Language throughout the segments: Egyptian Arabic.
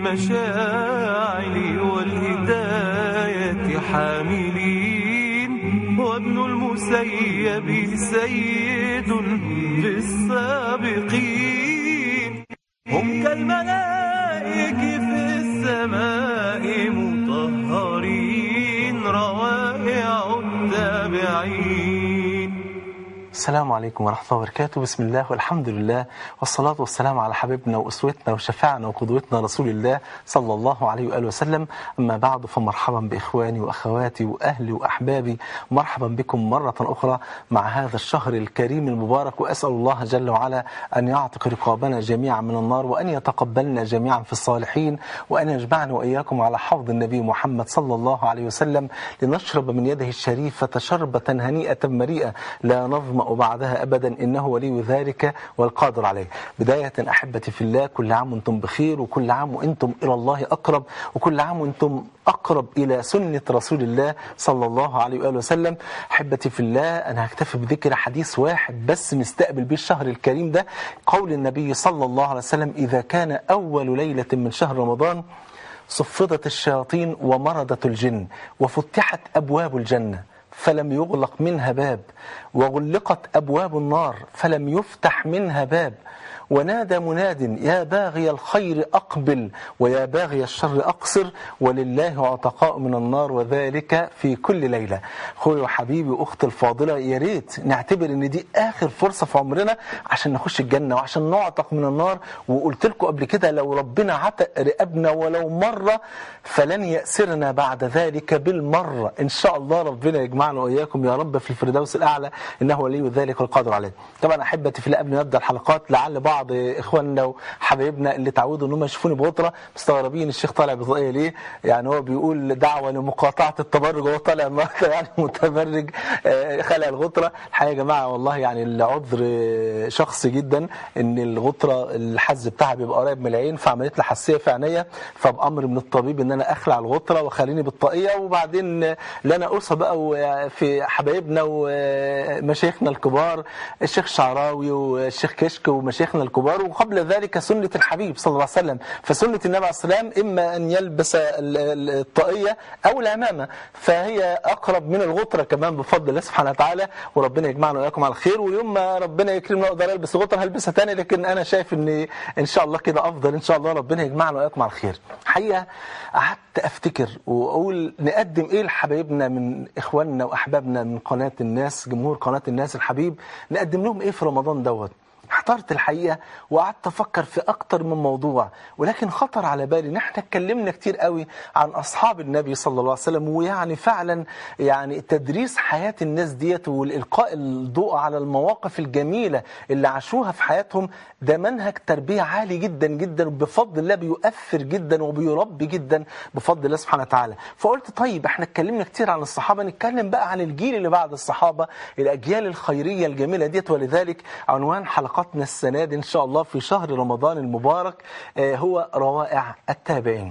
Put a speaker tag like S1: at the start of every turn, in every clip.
S1: المشاعل والهداية حاملين وابن المسيب سيد في السابقين هم كالملائك في السماء مطهرين روائع التابعين
S2: السلام عليكم ورحمة الله وبركاته بسم الله والحمد لله والصلاة والسلام على حبيبنا وأسوتنا وشفاعنا وقدوتنا رسول الله صلى الله عليه وآله وسلم أما بعد فمرحبا بإخواني وأخواتي وأهلي وأحبابي مرحبا بكم مرة أخرى مع هذا الشهر الكريم المبارك وأسأل الله جل وعلا أن يعتق رقابنا جميعا من النار وأن يتقبلنا جميعا في الصالحين وأن يجمعنا وإياكم على حوض النبي محمد صلى الله عليه وسلم لنشرب من يده الشريفة شربة هنيئة مريئة لا نظمأ بعدها أبدا إنه ولي ذلك والقادر عليه بداية أحبتي في الله كل عام وأنتم بخير وكل عام وأنتم إلى الله أقرب وكل عام وأنتم أقرب إلى سنة رسول الله صلى الله عليه وآله وسلم أحبتي في الله أنا هكتفي بذكر حديث واحد بس نستقبل به الشهر الكريم ده قول النبي صلى الله عليه وسلم إذا كان أول ليلة من شهر رمضان صفدت الشياطين ومرضت الجن وفتحت أبواب الجنة فلم يغلق منها باب وغلقت أبواب النار فلم يفتح منها باب ونادى مناد يا باغي الخير أقبل ويا باغي الشر أقصر ولله عتقاء من النار وذلك في كل ليلة أخوي وحبيبي وأختي الفاضلة يا ريت نعتبر إن دي آخر فرصة في عمرنا عشان نخش الجنة وعشان نعتق من النار وقلت لكم قبل كده لو ربنا عتق رقابنا ولو مرة فلن يأسرنا بعد ذلك بالمرة إن شاء الله ربنا يجمعنا وإياكم يا رب في الفردوس الأعلى إنه ولي ذلك والقادر عليه طبعا أحبتي في الله قبل ما نبدأ الحلقات لعل بعض بعض اخواننا وحبايبنا اللي تعودوا ان هم يشوفوني بغطره مستغربين الشيخ طالع بطاقيه ليه؟ يعني هو بيقول دعوه لمقاطعه التبرج وهو طالع النهارده يعني متبرج خلع الغطره الحقيقه يا جماعه والله يعني العذر شخصي جدا ان الغطره الحز بتاعها بيبقى قريب من العين فعملت لي حساسيه في عينيا فبامر من الطبيب ان انا اخلع الغطره واخليني بالطاقيه وبعدين لا انا قرصه بقى في حبايبنا ومشايخنا الكبار الشيخ شعراوي والشيخ كشك ومشايخنا الكبار وقبل ذلك سنة الحبيب صلى الله عليه وسلم فسنة النبي عليه السلام إما أن يلبس الطاقية أو العمامة فهي أقرب من الغطرة كمان بفضل الله سبحانه وتعالى وربنا يجمعنا وإياكم على الخير ويوم ما ربنا يكرمنا أقدر ألبس غطرة هلبسها تاني لكن أنا شايف إن إن شاء الله كده أفضل إن شاء الله ربنا يجمعنا وإياكم على الخير حقيقة قعدت أفتكر وأقول نقدم إيه لحبايبنا من إخواننا وأحبابنا من قناة الناس جمهور قناة الناس الحبيب نقدم لهم إيه في رمضان دوت احترت الحقيقة وقعدت أفكر في أكتر من موضوع ولكن خطر على بالي ان احنا اتكلمنا كتير قوي عن أصحاب النبي صلى الله عليه وسلم ويعني فعلا يعني تدريس حياة الناس ديت والإلقاء الضوء على المواقف الجميلة اللي عاشوها في حياتهم ده منهج تربية عالي جدا جدا وبفضل الله بيؤثر جدا وبيربي جدا بفضل الله سبحانه وتعالى فقلت طيب احنا اتكلمنا كتير عن الصحابة نتكلم بقى عن الجيل اللي بعد الصحابة الأجيال الخيرية الجميلة ديت ولذلك عنوان حلقة حلقتنا السنة دي إن شاء الله في شهر رمضان المبارك هو روائع التابعين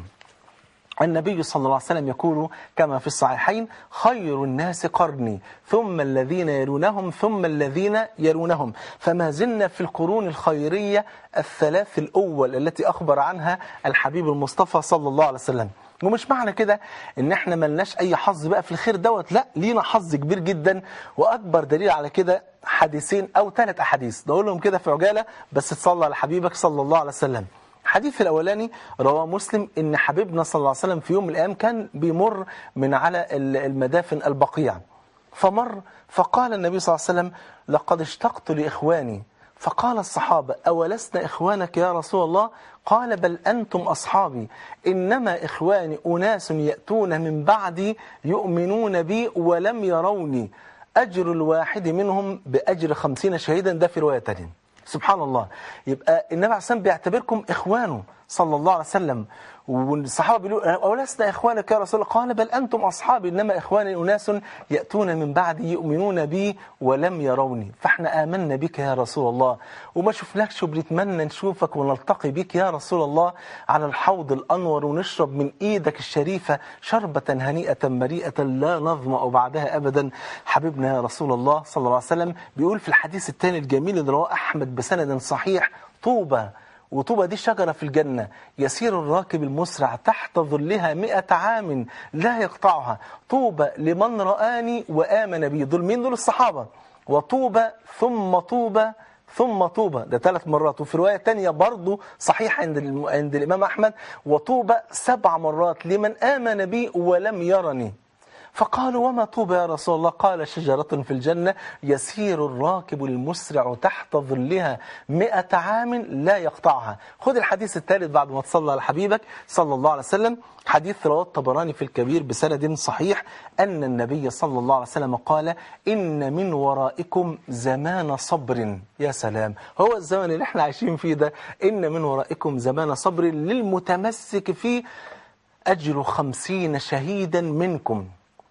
S2: النبي صلى الله عليه وسلم يقول كما في الصحيحين خير الناس قرني ثم الذين يلونهم ثم الذين يلونهم فما زلنا في القرون الخيرية الثلاث الأول التي أخبر عنها الحبيب المصطفى صلى الله عليه وسلم ومش معنى كده ان احنا ملناش اي حظ بقى في الخير دوت لا لينا حظ كبير جدا واكبر دليل على كده حديثين او ثلاث احاديث نقولهم كده في عجاله بس تصلى على حبيبك صلى الله عليه وسلم الحديث الأولاني رواه مسلم إن حبيبنا صلى الله عليه وسلم في يوم من الأيام كان بيمر من على المدافن البقيع فمر فقال النبي صلى الله عليه وسلم لقد اشتقت لإخواني فقال الصحابة أولسنا إخوانك يا رسول الله قال بل أنتم أصحابي إنما إخواني أناس يأتون من بعدي يؤمنون بي ولم يروني أجر الواحد منهم بأجر خمسين شهيدا ده في رواية تانية سبحان الله يبقى النبي عليه الصلاة بيعتبركم إخوانه صلى الله عليه وسلم والصحابة بيقولوا أولسنا إخوانك يا رسول الله قال بل أنتم أصحابي إنما إخواني أناس يأتون من بعدي يؤمنون بي ولم يروني فإحنا آمنا بك يا رسول الله وما شفناكش وبنتمنى نشوفك ونلتقي بك يا رسول الله على الحوض الأنور ونشرب من إيدك الشريفة شربة هنيئة مريئة لا نظمأ بعدها أبدا حبيبنا يا رسول الله صلى الله عليه وسلم بيقول في الحديث الثاني الجميل اللي رواه أحمد بسند صحيح طوبى وطوبى دي شجرة في الجنة يسير الراكب المسرع تحت ظلها مئة عام لا يقطعها طوبى لمن رآني وآمن بي دول مين دول الصحابة وطوبى ثم طوبى ثم طوبى ده ثلاث مرات وفي رواية تانية برضو صحيح عند, الم... عند الإمام أحمد وطوبى سبع مرات لمن آمن بي ولم يرني فقالوا وما طوبى يا رسول الله قال شجرة في الجنة يسير الراكب المسرع تحت ظلها مئة عام لا يقطعها خذ الحديث الثالث بعد ما تصلى على حبيبك صلى الله عليه وسلم حديث رواه الطبراني في الكبير بسند صحيح أن النبي صلى الله عليه وسلم قال إن من ورائكم زمان صبر يا سلام هو الزمن اللي احنا عايشين فيه ده إن من ورائكم زمان صبر للمتمسك فيه أجر خمسين شهيدا منكم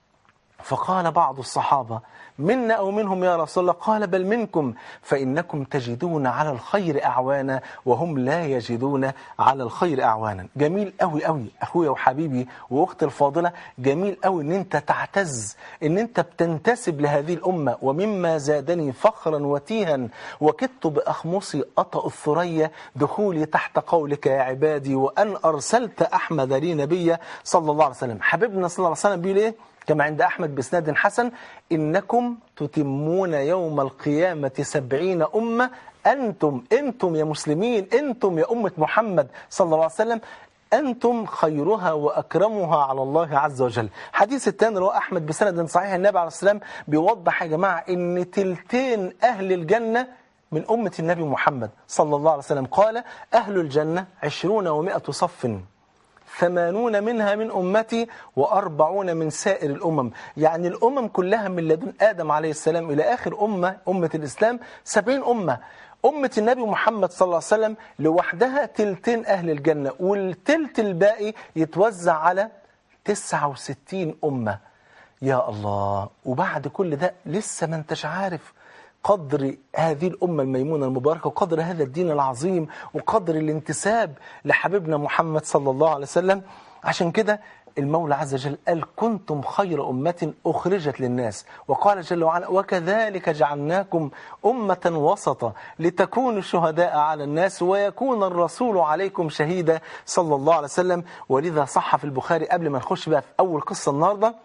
S2: فقال بعض الصحابة منا أو منهم يا رسول الله قال بل منكم فإنكم تجدون على الخير أعوانا وهم لا يجدون على الخير أعوانا جميل قوي قوي أخويا وحبيبي وأختي الفاضلة جميل قوي أن أنت تعتز أن أنت بتنتسب لهذه الأمة ومما زادني فخرا وتيها وكدت بأخمصي أطأ الثريا دخولي تحت قولك يا عبادي وأن أرسلت أحمد لي نبيا صلى الله عليه وسلم حبيبنا صلى الله عليه وسلم بيقول إيه كما عند أحمد بسناد حسن إنكم تتمون يوم القيامة سبعين أمة أنتم أنتم يا مسلمين أنتم يا أمة محمد صلى الله عليه وسلم أنتم خيرها وأكرمها على الله عز وجل حديث الثاني رواه أحمد بسند صحيح النبي عليه السلام بيوضح يا جماعة إن تلتين أهل الجنة من أمة النبي محمد صلى الله عليه وسلم قال أهل الجنة عشرون ومائة صف ثمانون منها من أمتي وأربعون من سائر الأمم يعني الأمم كلها من لدن آدم عليه السلام إلى آخر أمة أمة الإسلام سبعين أمة أمة النبي محمد صلى الله عليه وسلم لوحدها تلتين أهل الجنة والتلت الباقي يتوزع على تسعة وستين أمة يا الله وبعد كل ده لسه ما انتش عارف قدر هذه الأمة الميمونة المباركة وقدر هذا الدين العظيم وقدر الانتساب لحبيبنا محمد صلى الله عليه وسلم عشان كده المولى عز وجل قال كنتم خير أمة أخرجت للناس وقال جل وعلا وكذلك جعلناكم أمة وسطا لتكونوا شهداء على الناس ويكون الرسول عليكم شهيدا صلى الله عليه وسلم ولذا صح في البخاري قبل ما نخش بقى في أول قصة النهارده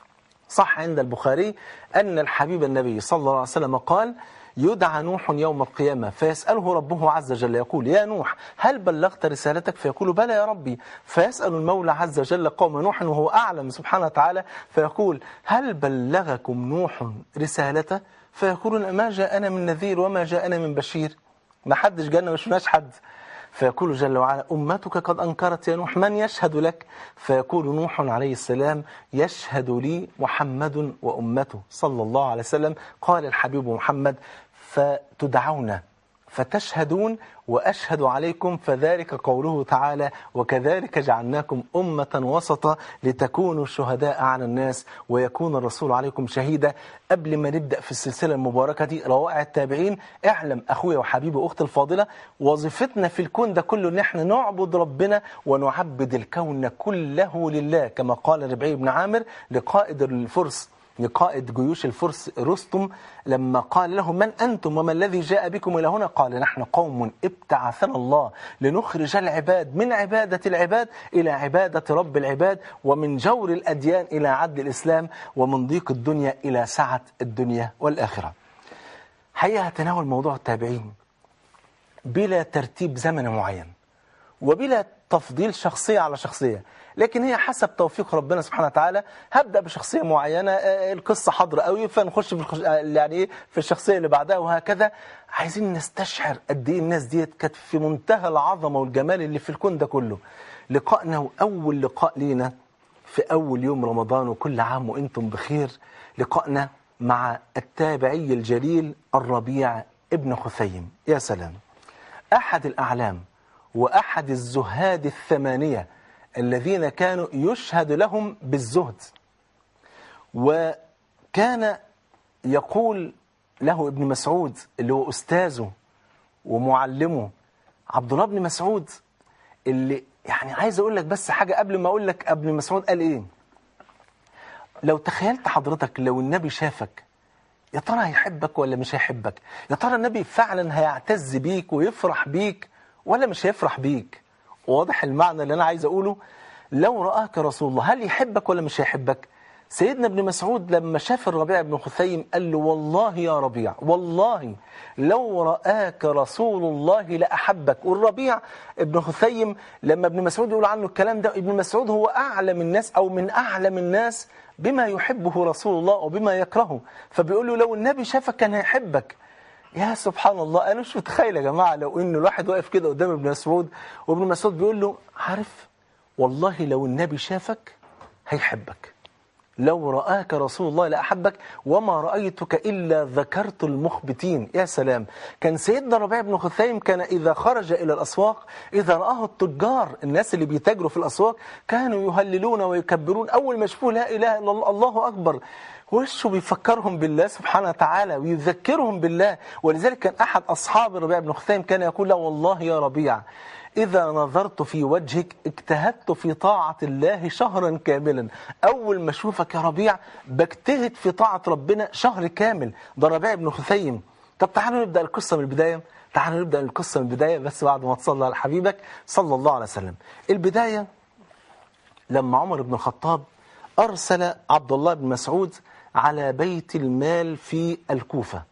S2: صح عند البخاري أن الحبيب النبي صلى الله عليه وسلم قال يدعى نوح يوم القيامة فيسأله ربه عز وجل يقول يا نوح هل بلغت رسالتك فيقول بلى يا ربي فيسأل المولى عز وجل قوم نوح وهو أعلم سبحانه وتعالى فيقول هل بلغكم نوح رسالته فيقولون ما جاءنا من نذير وما جاءنا من بشير ما حدش جانا مش فيناش حد فيقول جل وعلا أمتك قد أنكرت يا نوح من يشهد لك فيقول نوح عليه السلام يشهد لي محمد وأمته صلى الله عليه وسلم قال الحبيب محمد فتدعون فتشهدون وأشهد عليكم فذلك قوله تعالى وكذلك جعلناكم أمة وسطا لتكونوا شهداء على الناس ويكون الرسول عليكم شهيدا قبل ما نبدأ في السلسلة المباركة دي روائع التابعين اعلم أخويا وحبيبي وأختي الفاضلة وظيفتنا في الكون ده كله ان احنا نعبد ربنا ونعبد الكون كله لله كما قال ربعي بن عامر لقائد الفرس لقائد جيوش الفرس رستم لما قال له من أنتم وما الذي جاء بكم إلى هنا قال نحن قوم ابتعثنا الله لنخرج العباد من عبادة العباد إلى عبادة رب العباد ومن جور الأديان إلى عدل الإسلام ومن ضيق الدنيا إلى سعة الدنيا والآخرة حقيقة هتناول موضوع التابعين بلا ترتيب زمن معين وبلا تفضيل شخصية على شخصية لكن هي حسب توفيق ربنا سبحانه وتعالى هبدأ بشخصية معينة آه، القصة حاضرة قوي فنخش في الخش... آه، يعني إيه في الشخصية اللي بعدها وهكذا عايزين نستشعر قد ايه الناس ديت كانت في منتهى العظمة والجمال اللي في الكون ده كله لقائنا وأول لقاء لينا في أول يوم رمضان وكل عام وأنتم بخير لقائنا مع التابعي الجليل الربيع ابن خثيم يا سلام أحد الأعلام وأحد الزهاد الثمانية الذين كانوا يشهد لهم بالزهد وكان يقول له ابن مسعود اللي هو أستاذه ومعلمه عبد الله بن مسعود اللي يعني عايز أقول لك بس حاجة قبل ما أقول لك ابن مسعود قال إيه لو تخيلت حضرتك لو النبي شافك يا ترى هيحبك ولا مش هيحبك يا ترى النبي فعلا هيعتز بيك ويفرح بيك ولا مش هيفرح بيك واضح المعنى اللي أنا عايز أقوله لو رآك رسول الله هل يحبك ولا مش هيحبك سيدنا ابن مسعود لما شاف الربيع بن خثيم قال له والله يا ربيع والله لو رآك رسول الله لأحبك والربيع ابن خثيم لما ابن مسعود يقول عنه الكلام ده ابن مسعود هو أعلم الناس أو من أعلم الناس بما يحبه رسول الله وبما يكرهه فبيقول له لو النبي شافك كان هيحبك يا سبحان الله أنا مش متخيل يا جماعة لو إن الواحد واقف كده قدام ابن مسعود وابن مسعود بيقول له عارف والله لو النبي شافك هيحبك لو رآك رسول الله لأحبك وما رأيتك إلا ذكرت المخبتين يا سلام كان سيدنا ربيع بن خثيم كان إذا خرج إلى الأسواق إذا رآه التجار الناس اللي بيتاجروا في الأسواق كانوا يهللون ويكبرون أول ما يشوفوا لا إله إلا الله الله أكبر وشه بيفكرهم بالله سبحانه وتعالى ويذكرهم بالله ولذلك كان أحد أصحاب الربيع بن خثيم كان يقول له والله يا ربيع إذا نظرت في وجهك اجتهدت في طاعة الله شهرا كاملا أول ما أشوفك يا ربيع بجتهد في طاعة ربنا شهر كامل ده ربيع بن خثيم طب تعالوا نبدأ القصة من البداية تعالوا نبدأ القصة من البداية بس بعد ما تصلى على حبيبك صلى الله عليه وسلم البداية لما عمر بن الخطاب أرسل عبد الله بن مسعود على بيت المال في الكوفة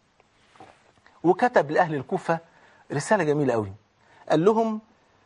S2: وكتب لأهل الكوفة رسالة جميلة قوي قال لهم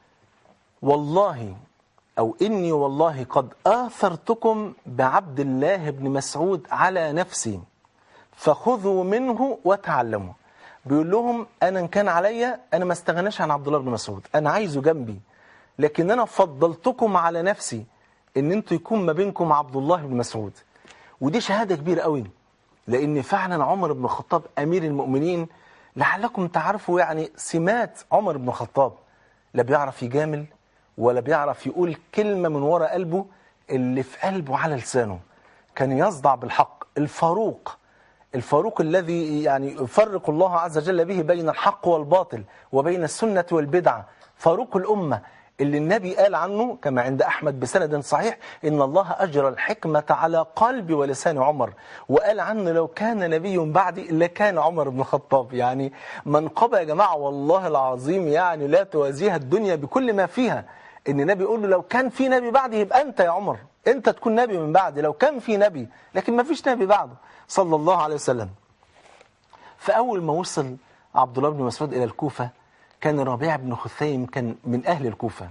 S2: والله أو إني والله قد آثرتكم بعبد الله بن مسعود على نفسي فخذوا منه وتعلموا بيقول لهم أنا إن كان عليا أنا ما استغناش عن عبد الله بن مسعود أنا عايزه جنبي لكن أنا فضلتكم على نفسي إن أنتوا يكون ما بينكم عبد الله بن مسعود ودي شهادة كبيرة قوي لأن فعلا عمر بن الخطاب أمير المؤمنين لعلكم تعرفوا يعني سمات عمر بن الخطاب لا بيعرف يجامل ولا بيعرف يقول كلمة من وراء قلبه اللي في قلبه على لسانه كان يصدع بالحق الفاروق الفاروق الذي يعني يفرق الله عز وجل به بين الحق والباطل وبين السنة والبدعة فاروق الأمة اللي النبي قال عنه كما عند أحمد بسند صحيح إن الله أجرى الحكمة على قلب ولسان عمر وقال عنه لو كان نبي بعدي لكان عمر بن الخطاب يعني منقبة يا جماعة والله العظيم يعني لا توازيها الدنيا بكل ما فيها إن النبي يقول له لو كان في نبي بعدي يبقى أنت يا عمر أنت تكون نبي من بعدي لو كان في نبي لكن ما فيش نبي بعده صلى الله عليه وسلم فأول ما وصل عبد الله بن مسعود إلى الكوفة كان ربيع بن خثيم كان من أهل الكوفة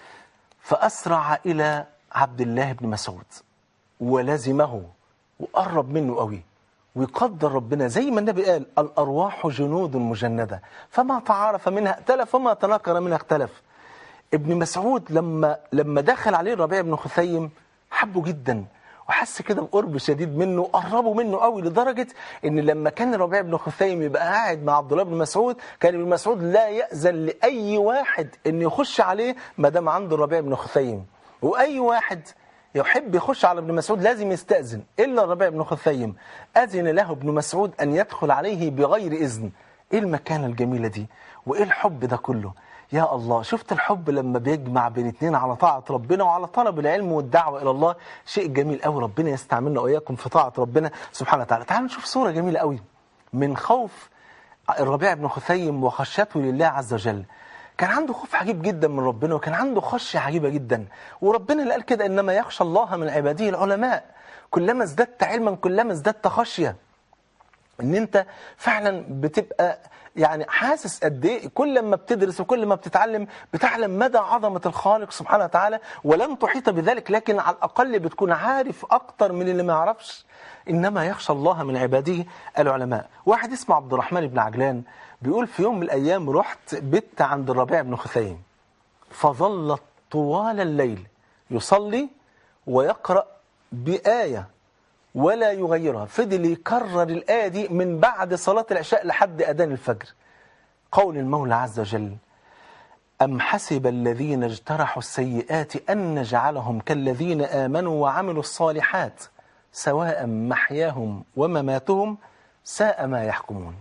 S2: فأسرع إلى عبد الله بن مسعود ولزمه وقرب منه قوي ويقدر ربنا زي ما النبي قال الأرواح جنود مجندة فما تعارف منها ائتلف وما تناكر منها اختلف ابن مسعود لما لما دخل عليه الربيع بن خثيم حبه جدا وحس كده بقرب شديد منه قربوا منه قوي لدرجة ان لما كان الربيع بن خثيم يبقى قاعد مع عبد الله بن مسعود كان ابن مسعود لا يأذن لأي واحد ان يخش عليه ما دام عنده الربيع بن خثيم وأي واحد يحب يخش على ابن مسعود لازم يستأذن إلا الربيع بن خثيم أذن له ابن مسعود أن يدخل عليه بغير إذن إيه المكانة الجميلة دي وإيه الحب ده كله يا الله شفت الحب لما بيجمع بين اتنين على طاعة ربنا وعلى طلب العلم والدعوة إلى الله شيء جميل قوي ربنا يستعملنا وإياكم في طاعة ربنا سبحانه وتعالى تعالوا نشوف صورة جميلة قوي من خوف الربيع بن خثيم وخشيته لله عز وجل كان عنده خوف عجيب جدا من ربنا وكان عنده خشية عجيبة جدا وربنا اللي قال كده إنما يخشى الله من عباده العلماء كلما ازددت علما كلما ازددت خشية ان انت فعلا بتبقى يعني حاسس قد ايه كل ما بتدرس وكل ما بتتعلم بتعلم مدى عظمة الخالق سبحانه وتعالى ولن تحيط بذلك لكن على الأقل بتكون عارف أكتر من اللي ما يعرفش إنما يخشى الله من عباده العلماء واحد اسمه عبد الرحمن بن عجلان بيقول في يوم من الأيام رحت بت عند الربيع بن خثيم فظل طوال الليل يصلي ويقرأ بآية ولا يغيرها فضل يكرر الآية دي من بعد صلاة العشاء لحد أذان الفجر قول المولى عز وجل أم حسب الذين اجترحوا السيئات أن نجعلهم كالذين آمنوا وعملوا الصالحات سواء محياهم ومماتهم ساء ما يحكمون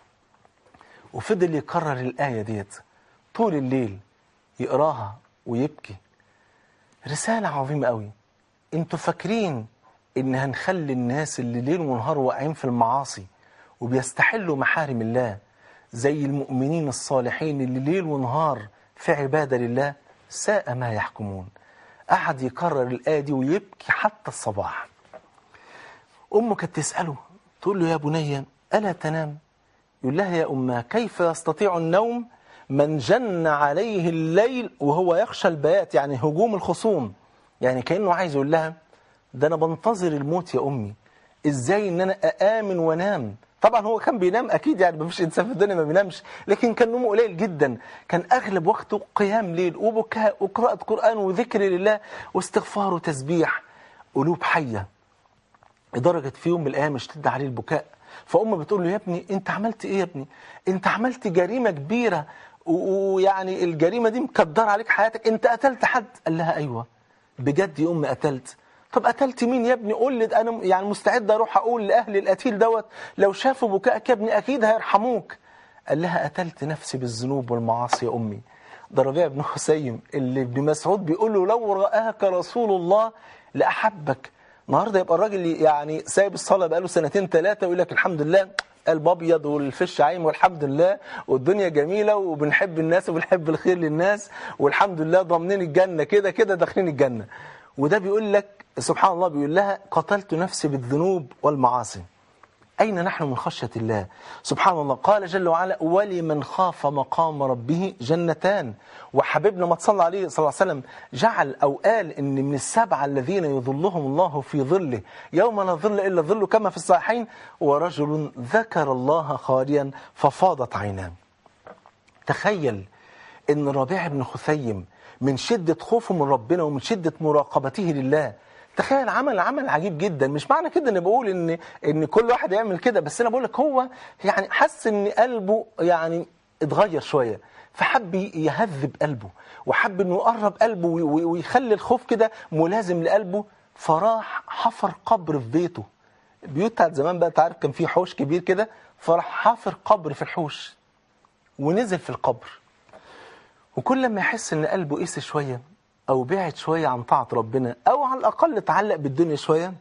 S2: وفضل يكرر الآية ديت طول الليل يقراها ويبكي رسالة عظيمة قوي انتوا فاكرين ان هنخلي الناس اللي ليل ونهار واقعين في المعاصي وبيستحلوا محارم الله زي المؤمنين الصالحين اللي ليل ونهار في عبادة لله ساء ما يحكمون قعد يكرر الآية دي ويبكي حتى الصباح أمه كانت تسأله تقول له يا بني ألا تنام يقول لها يا أمه كيف يستطيع النوم من جن عليه الليل وهو يخشى البيات يعني هجوم الخصوم يعني كأنه عايز يقول لها ده أنا بنتظر الموت يا أمي إزاي إن أنا أآمن وأنام طبعا هو كان بينام أكيد يعني مفيش إنسان في الدنيا ما بينامش لكن كان نومه قليل جدا كان أغلب وقته قيام ليل وبكاء وقراءة قرآن وذكر لله واستغفار وتسبيح قلوب حية لدرجة في يوم من الأيام اشتد عليه البكاء فأمه بتقول له يا ابني أنت عملت إيه يا ابني أنت عملت جريمة كبيرة و- ويعني الجريمة دي مكدرة عليك حياتك أنت قتلت حد قال لها أيوة بجد يا أمي قتلت طب قتلت مين يا ابني قول لي ده انا يعني مستعد اروح اقول لاهل القتيل دوت لو شافوا بكائك يا ابني اكيد هيرحموك قال لها قتلت نفسي بالذنوب والمعاصي يا امي ده ربيع بن حسين اللي ابن مسعود بيقول له لو رآك رسول الله لأحبك النهارده يبقى الراجل يعني سايب الصلاه بقاله سنتين ثلاثه ويقول لك الحمد لله قلب ابيض والفش عايم والحمد لله والدنيا جميله وبنحب الناس وبنحب الخير للناس والحمد لله ضامنين الجنه كده كده داخلين الجنه وده بيقول لك سبحان الله بيقول لها قتلت نفسي بالذنوب والمعاصي أين نحن من خشية الله سبحان الله قال جل وعلا ولمن خاف مقام ربه جنتان وحبيبنا ما تصلى عليه صلى الله عليه وسلم جعل أو قال إن من السبعة الذين يظلهم الله في ظله يوم لا ظل إلا ظله كما في الصحيحين ورجل ذكر الله خاليا ففاضت عيناه تخيل ان ربيع بن خثيم من شدة خوفه من ربنا ومن شدة مراقبته لله تخيل عمل عمل عجيب جدا مش معنى كده اني بقول ان ان كل واحد يعمل كده بس انا بقول لك هو يعني حس ان قلبه يعني اتغير شويه فحب يهذب قلبه وحب انه يقرب قلبه وي- وي- ويخلي الخوف كده ملازم لقلبه فراح حفر قبر في بيته البيوت بتاعت زمان بقى تعرف كان في حوش كبير كده فراح حافر قبر في الحوش ونزل في القبر وكل ما يحس ان قلبه قسي شويه او بعد شويه عن طاعه ربنا او على الاقل اتعلق بالدنيا شويه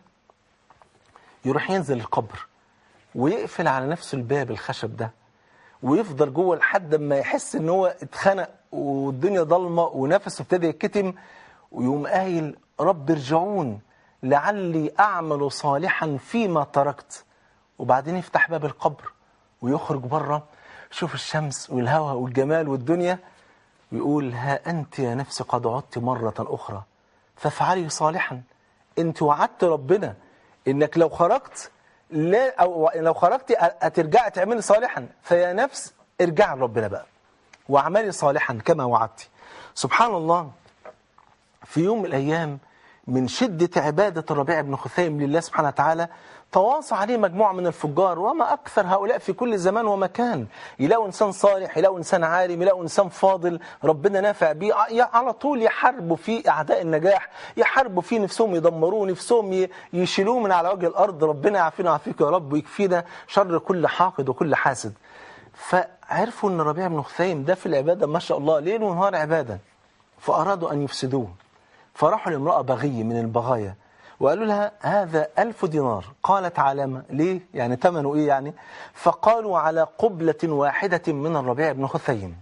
S2: يروح ينزل القبر ويقفل على نفسه الباب الخشب ده ويفضل جوه لحد ما يحس ان هو اتخنق والدنيا ضلمه ونفسه ابتدى يتكتم ويقوم قايل رب ارجعون لعلي اعمل صالحا فيما تركت وبعدين يفتح باب القبر ويخرج بره شوف الشمس والهواء والجمال والدنيا ويقول ها أنت يا نفس قد عدت مرة أخرى فافعلي صالحا أنت وعدت ربنا إنك لو خرجت لا أو لو خرجت هترجعي تعملي صالحا فيا نفس ارجعي لربنا بقى واعملي صالحا كما وعدتي سبحان الله في يوم من الأيام من شدة عبادة الربيع بن خثيم لله سبحانه وتعالى تواصى عليه مجموعة من الفجار وما أكثر هؤلاء في كل زمان ومكان يلاقوا إنسان صالح يلاقوا إنسان عالم يلاقوا إنسان فاضل ربنا نافع بيه ع- على طول يحاربوا فيه أعداء النجاح يحاربوا فيه نفسهم يدمروه نفسهم ي- يشيلوه من على وجه الأرض ربنا يعافينا ويعافيك يا رب ويكفينا شر كل حاقد وكل حاسد فعرفوا أن الربيع بن خثيم ده في العبادة ما شاء الله ليل ونهار عبادة فأرادوا أن يفسدوه فراحوا لامرأة بغية من البغايا وقالوا لها هذا ألف دينار قالت علامة ليه يعني ثمنه إيه يعني فقالوا على قبلة واحدة من الربيع بن خثيم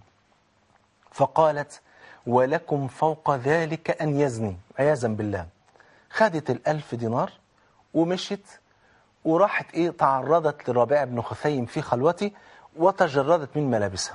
S2: فقالت ولكم فوق ذلك أن يزني عياذا بالله خدت الألف دينار ومشت وراحت إيه تعرضت للربيع بن خثيم في خلوته وتجردت من ملابسها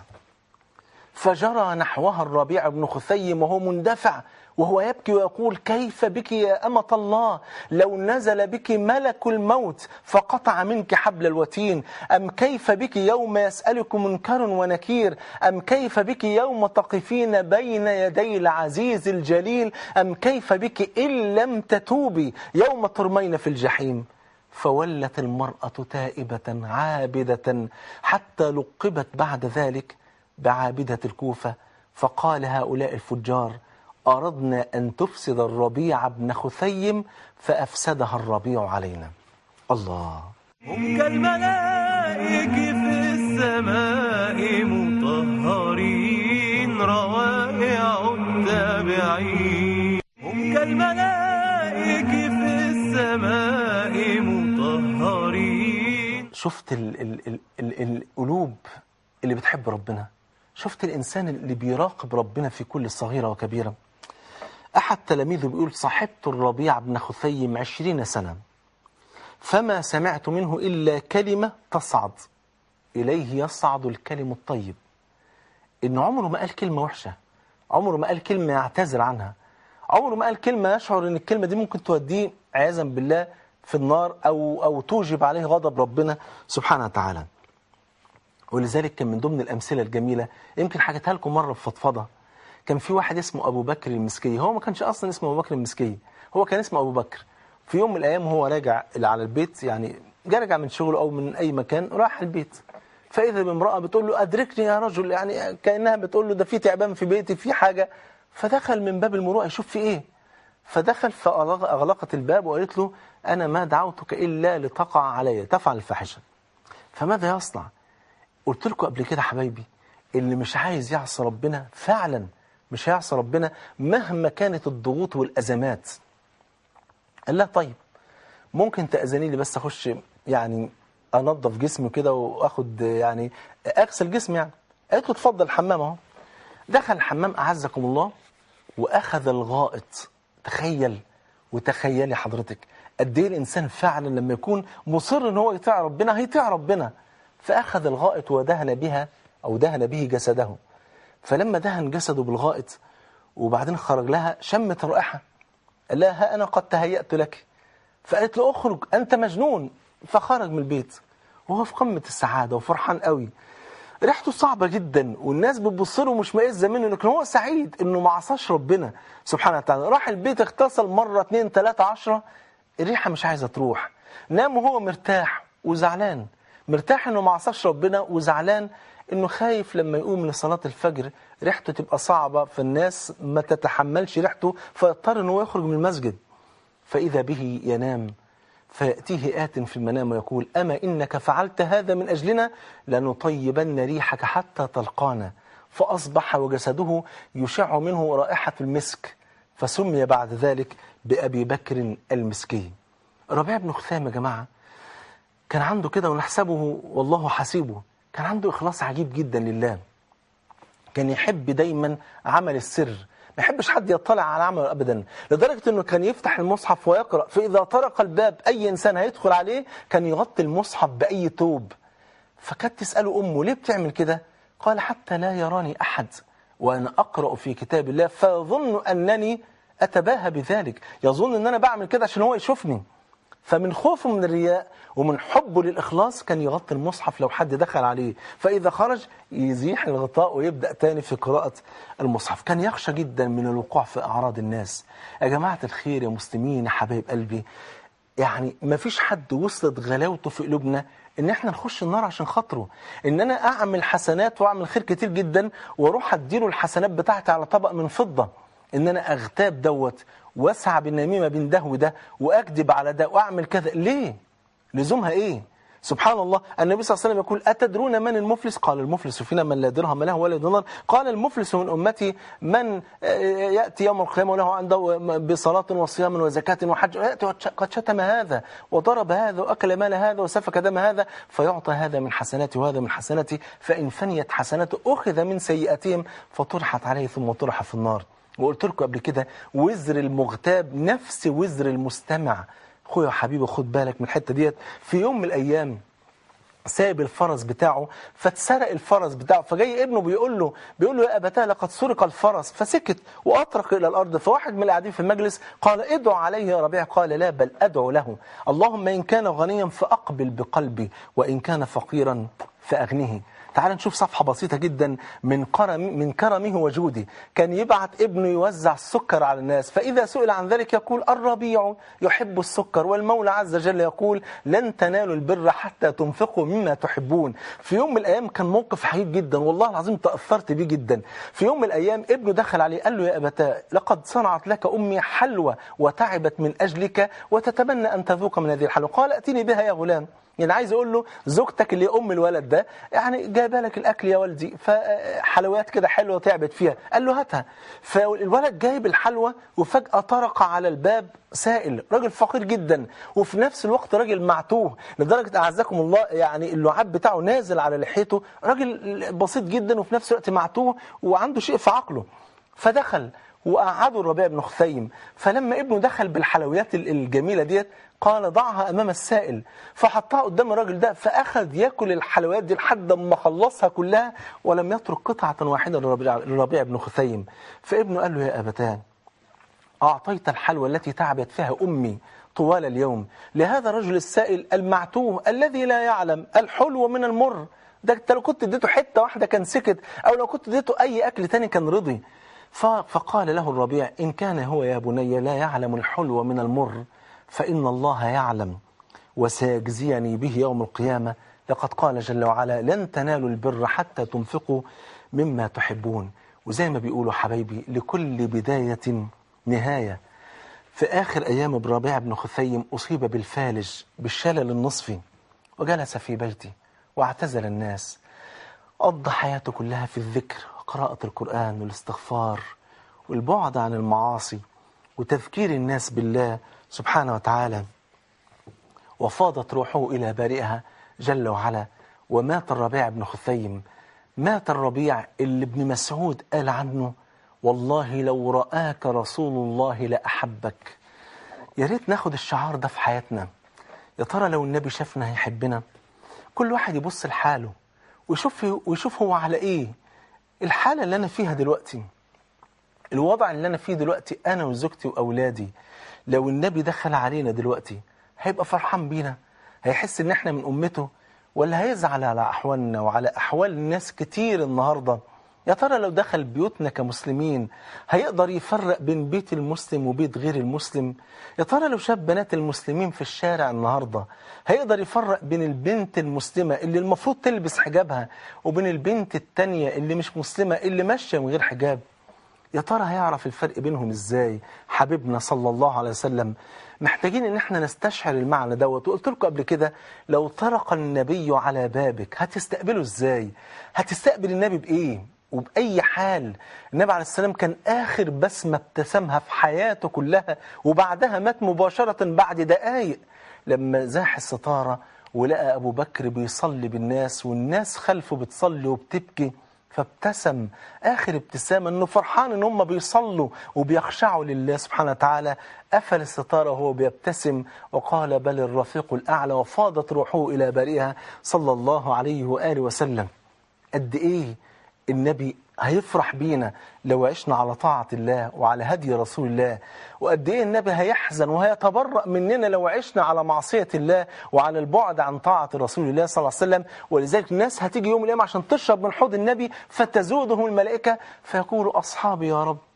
S2: فجرى نحوها الربيع بن خثيم وهو مندفع وهو يبكي ويقول كيف بك يا أمة الله لو نزل بك ملك الموت فقطع منك حبل الوتين أم كيف بك يوم يسألك منكر ونكير أم كيف بك يوم تقفين بين يدي العزيز الجليل أم كيف بك إن لم تتوبي يوم ترمين في الجحيم فولت المرأة تائبة عابدة حتى لقبت بعد ذلك بعابدة الكوفة فقال هؤلاء الفجار أردنا أن تفسد الربيع بن خثيم فأفسدها الربيع علينا الله
S1: هم كالملائك في السماء مطهرين روائع التابعين هم كالملائك في السماء مطهرين
S2: شفت ال ال ال ال القلوب اللي بتحب ربنا شفت الإنسان اللي بيراقب ربنا في كل صغيرة وكبيرة أحد تلاميذه بيقول صاحبت الربيع بن خثيم عشرين سنة فما سمعت منه إلا كلمة تصعد إليه يصعد الكلم الطيب إن عمره ما قال كلمة وحشة عمره ما قال كلمة يعتذر عنها عمره ما قال كلمة يشعر إن الكلمة دي ممكن توديه عياذا بالله في النار أو أو توجب عليه غضب ربنا سبحانه وتعالى ولذلك كان من ضمن الأمثلة الجميلة يمكن حكيتها لكم مرة في فضفضة كان في واحد اسمه أبو بكر المسكي هو ما كانش أصلا اسمه أبو بكر المسكي هو كان اسمه أبو بكر في يوم من الأيام وهو راجع على البيت يعني جا راجع من شغله أو من أي مكان راح البيت فإذا بامرأة بتقول له أدركني يا رجل يعني كأنها بتقول له ده في تعبان في بيتي في حاجة فدخل من باب المروءة يشوف في إيه فدخل فأغلقت الباب وقالت له أنا ما دعوتك إلا لتقع علي تفعل الفاحشة فماذا يصنع قلت لكم قبل كده حبايبي اللي مش عايز يعصي ربنا فعلا مش هيعصي ربنا مهما كانت الضغوط والأزمات قال لها طيب ممكن تأذني لي بس أخش يعني أنظف جسمي كده وأخد يعني أغسل جسمي يعني قالت له اتفضل الحمام أهو دخل الحمام أعزكم الله وأخذ الغائط تخيل وتخيلي حضرتك قد ايه الانسان فعلا لما يكون مصر ان هو يطيع ربنا هيطيع ربنا فاخذ الغائط ودهن بها او دهن به جسده فلما دهن جسده بالغائط وبعدين خرج لها شمت رائحه قال لها ها انا قد تهيأت لك فقالت له اخرج انت مجنون فخرج من البيت وهو في قمه السعاده وفرحان قوي ريحته صعبة جدا والناس بتبص له مش مئزة منه لكن هو سعيد انه ما عصاش ربنا سبحانه وتعالى راح البيت اغتسل مرة اتنين تلاتة عشرة الريحة مش عايزة تروح نام وهو مرتاح وزعلان مرتاح انه ما عصاش ربنا وزعلان انه خايف لما يقوم لصلاة الفجر ريحته تبقى صعبة فالناس ما تتحملش ريحته فيضطر انه يخرج من المسجد فإذا به ينام فيأتيه آت في المنام ويقول أما إنك فعلت هذا من أجلنا لنطيبن ريحك حتى تلقانا فأصبح وجسده يشع منه رائحة المسك فسمي بعد ذلك بأبي بكر المسكي ربيع بن خثام يا جماعة كان عنده كده ونحسبه والله حسيبه كان عنده إخلاص عجيب جدا لله كان يحب دايما عمل السر ما يحبش حد يطلع على عمله ابدا لدرجه انه كان يفتح المصحف ويقرا فاذا طرق الباب اي انسان هيدخل عليه كان يغطي المصحف باي توب فكانت تساله امه ليه بتعمل كده قال حتى لا يراني احد وانا اقرا في كتاب الله فيظن انني اتباهى بذلك يظن ان انا بعمل كده عشان هو يشوفني فمن خوفه من الرياء ومن حبه للإخلاص كان يغطي المصحف لو حد دخل عليه فإذا خرج يزيح الغطاء ويبدأ تاني في قراءة المصحف كان يخشى جدا من الوقوع في أعراض الناس يا جماعة الخير يا مسلمين يا حبايب قلبي يعني ما فيش حد وصلت غلاوته في قلوبنا ان احنا نخش النار عشان خاطره ان انا اعمل حسنات واعمل خير كتير جدا واروح اديله الحسنات بتاعتي على طبق من فضة ان انا اغتاب دوت واسعى بالنميمه بين ده وده واكذب على ده واعمل كذا ليه لزومها ايه سبحان الله النبي صلى الله عليه وسلم يقول أتدرون من المفلس قال المفلس فينا من لا درهم له ولا دينار قال المفلس من أمتي من يأتي يوم القيامة وله عنده بصلاة وصيام وزكاة وحج يأتي قد شتم هذا وضرب هذا وأكل مال هذا وسفك دم هذا فيعطى هذا من حسناتي وهذا من حسناتي فإن فنيت حسناته أخذ من سيئاتهم فطرحت عليه ثم طرح في النار وقلت لكم قبل كده وزر المغتاب نفس وزر المستمع اخويا وحبيبي خد بالك من الحته ديت في يوم من الايام سايب الفرس بتاعه فاتسرق الفرس بتاعه فجاي ابنه بيقول له بيقول له يا ابتاه لقد سرق الفرس فسكت واطرق الى الارض فواحد من القاعدين في المجلس قال ادعو عليه يا ربيع قال لا بل ادعو له اللهم ان كان غنيا فاقبل بقلبي وان كان فقيرا فاغنه تعال نشوف صفحة بسيطة جدا من كرم من كرمه وجوده كان يبعت ابنه يوزع السكر على الناس فإذا سئل عن ذلك يقول الربيع يحب السكر والمولى عز وجل يقول لن تنالوا البر حتى تنفقوا مما تحبون في يوم من الأيام كان موقف حقيقي جدا والله العظيم تأثرت بيه جدا في يوم من الأيام ابنه دخل عليه قال له يا أبتاه لقد صنعت لك أمي حلوى وتعبت من أجلك وتتمنى أن تذوق من هذه الحلوى قال أتني بها يا غلام يعني عايز اقول له زوجتك اللي ام الولد ده يعني جايبه لك الاكل يا والدي فحلويات كده حلوه تعبت فيها قال له هاتها فالولد جايب الحلوى وفجاه طرق على الباب سائل راجل فقير جدا وفي نفس الوقت راجل معتوه لدرجه اعزكم الله يعني اللعاب بتاعه نازل على لحيته راجل بسيط جدا وفي نفس الوقت معتوه وعنده شيء في عقله فدخل وقعدوا الربيع بن خثيم فلما ابنه دخل بالحلويات الجميلة ديت قال ضعها أمام السائل فحطها قدام الراجل ده فأخذ يأكل الحلويات دي لحد ما خلصها كلها ولم يترك قطعة واحدة للربيع, للربيع بن خثيم فابنه قال له يا أبتان أعطيت الحلوى التي تعبت فيها أمي طوال اليوم لهذا الرجل السائل المعتوه الذي لا يعلم الحلو من المر ده انت لو كنت اديته حتة واحدة كان سكت أو لو كنت اديته أي أكل تاني كان رضي فقال له الربيع إن كان هو يا بني لا يعلم الحلو من المر فإن الله يعلم وسيجزيني به يوم القيامة لقد قال جل وعلا لن تنالوا البر حتى تنفقوا مما تحبون وزي ما بيقولوا حبايبي لكل بداية نهاية في آخر أيام الربيع بن خثيم أصيب بالفالج بالشلل النصفي وجلس في بيته واعتزل الناس قضى حياته كلها في الذكر وقراءة القرآن والاستغفار والبعد عن المعاصي وتذكير الناس بالله سبحانه وتعالى وفاضت روحه إلى بارئها جل وعلا ومات الربيع بن خثيم مات الربيع اللي ابن مسعود قال عنه والله لو رآك رسول الله لأحبك يا ريت ناخد الشعار ده في حياتنا يا ترى لو النبي شافنا هيحبنا كل واحد يبص لحاله ويشوف ويشوف هو على ايه الحالة اللي أنا فيها دلوقتي الوضع اللي أنا فيه دلوقتي أنا وزوجتي وأولادي لو النبي دخل علينا دلوقتي هيبقى فرحان بينا هيحس إن إحنا من أمته ولا هيزعل على أحوالنا وعلى أحوال ناس كتير النهاردة يا ترى لو دخل بيوتنا كمسلمين هيقدر يفرق بين بيت المسلم وبيت غير المسلم يا ترى لو شاف بنات المسلمين في الشارع النهاردة هيقدر يفرق بين البنت المسلمة اللي المفروض تلبس حجابها وبين البنت التانية اللي مش مسلمة اللي ماشية من غير حجاب يا ترى هيعرف الفرق بينهم ازاي حبيبنا صلى الله عليه وسلم محتاجين ان احنا نستشعر المعنى دوت وقلت لكم قبل كده لو طرق النبي على بابك هتستقبله ازاي هتستقبل النبي بايه وبأي حال النبي عليه السلام كان آخر بسمة ابتسمها في حياته كلها وبعدها مات مباشرة بعد دقايق لما زاح الستارة ولقى أبو بكر بيصلي بالناس والناس خلفه بتصلي وبتبكي فابتسم آخر ابتسامة أنه فرحان أن هم بيصلوا وبيخشعوا لله سبحانه وتعالى قفل الستارة وهو بيبتسم وقال بل الرفيق الأعلى وفاضت روحه إلى بارئها صلى الله عليه وآله وسلم قد إيه النبي هيفرح بينا لو عشنا على طاعة الله وعلى هدي رسول الله وقد ايه النبي هيحزن وهيتبرأ مننا لو عشنا على معصية الله وعلى البعد عن طاعة رسول الله صلى الله عليه وسلم ولذلك الناس هتيجي يوم القيامة عشان تشرب من حوض النبي فتزودهم الملائكة فيقولوا أصحابي يا رب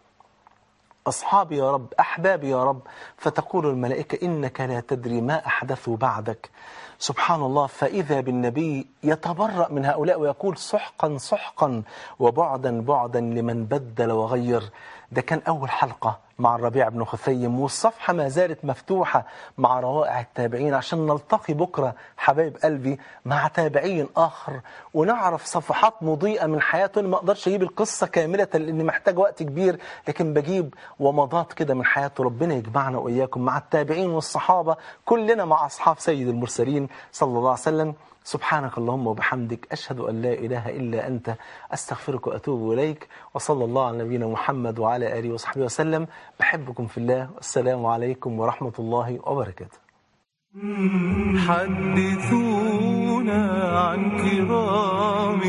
S2: أصحابي يا رب أحبابي يا رب فتقول الملائكة إنك لا تدري ما أحدثوا بعدك سبحان الله فإذا بالنبي يتبرأ من هؤلاء ويقول سحقا سحقا وبعدا بعدا لمن بدل وغير ده كان أول حلقة مع الربيع بن خثيم والصفحة ما زالت مفتوحة مع روائع التابعين عشان نلتقي بكرة حبايب قلبي مع تابعين آخر ونعرف صفحات مضيئة من حياته ما أقدرش أجيب القصة كاملة لأني محتاج وقت كبير لكن بجيب ومضات كده من حياته ربنا يجمعنا وإياكم مع التابعين والصحابة كلنا مع أصحاب سيد المرسلين صلى الله عليه وسلم سبحانك اللهم وبحمدك أشهد أن لا إله إلا أنت أستغفرك وأتوب إليك وصلى الله على نبينا محمد وعلى آله وصحبه وسلم بحبكم في الله والسلام عليكم ورحمة الله وبركاته
S1: حدثونا عن كرام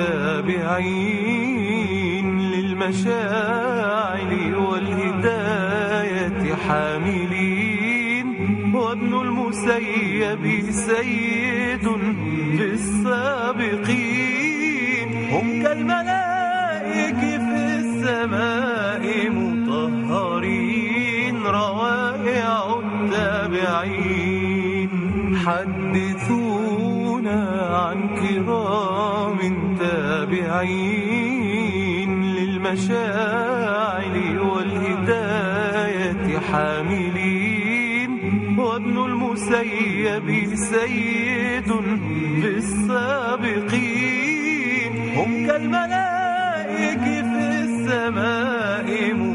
S1: تابعين للمشاعر والهداية حاملين وابن المسيب سيد في السابقين هم كالملائك في السماء مطهرين روائع التابعين حدثونا عن كرام تابعين للمشاعر والهداية حاملين وابن المسيب سيد في السابقين هم كالملائك في السماء